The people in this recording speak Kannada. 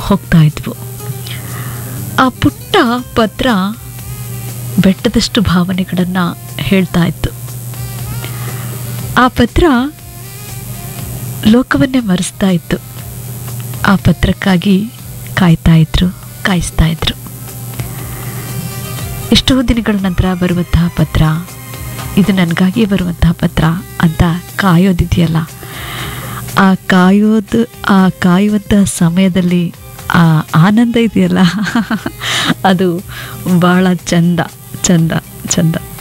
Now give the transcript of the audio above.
ಹೋಗ್ತಾ ಇದ್ವು ಆ ಪುಟ್ಟ ಪತ್ರ ಬೆಟ್ಟದಷ್ಟು ಭಾವನೆಗಳನ್ನು ಹೇಳ್ತಾ ಇತ್ತು ಆ ಪತ್ರ ಲೋಕವನ್ನೇ ಮರೆಸ್ತಾ ಇತ್ತು ಆ ಪತ್ರಕ್ಕಾಗಿ ಕಾಯ್ತಾ ಇದ್ರು ಕಾಯಿಸ್ತಾ ಇದ್ರು ಎಷ್ಟೋ ದಿನಗಳ ನಂತರ ಬರುವಂತಹ ಪತ್ರ ಇದು ನನಗಾಗಿಯೇ ಬರುವಂತಹ ಪತ್ರ ಅಂತ ಕಾಯೋದಿದೆಯಲ್ಲ ಆ ಕಾಯೋದು ಆ ಕಾಯುವಂತಹ ಸಮಯದಲ್ಲಿ ಆ ಆನಂದ ಇದೆಯಲ್ಲ ಅದು ಭಾಳ ಚಂದ ಚಂದ ಚಂದ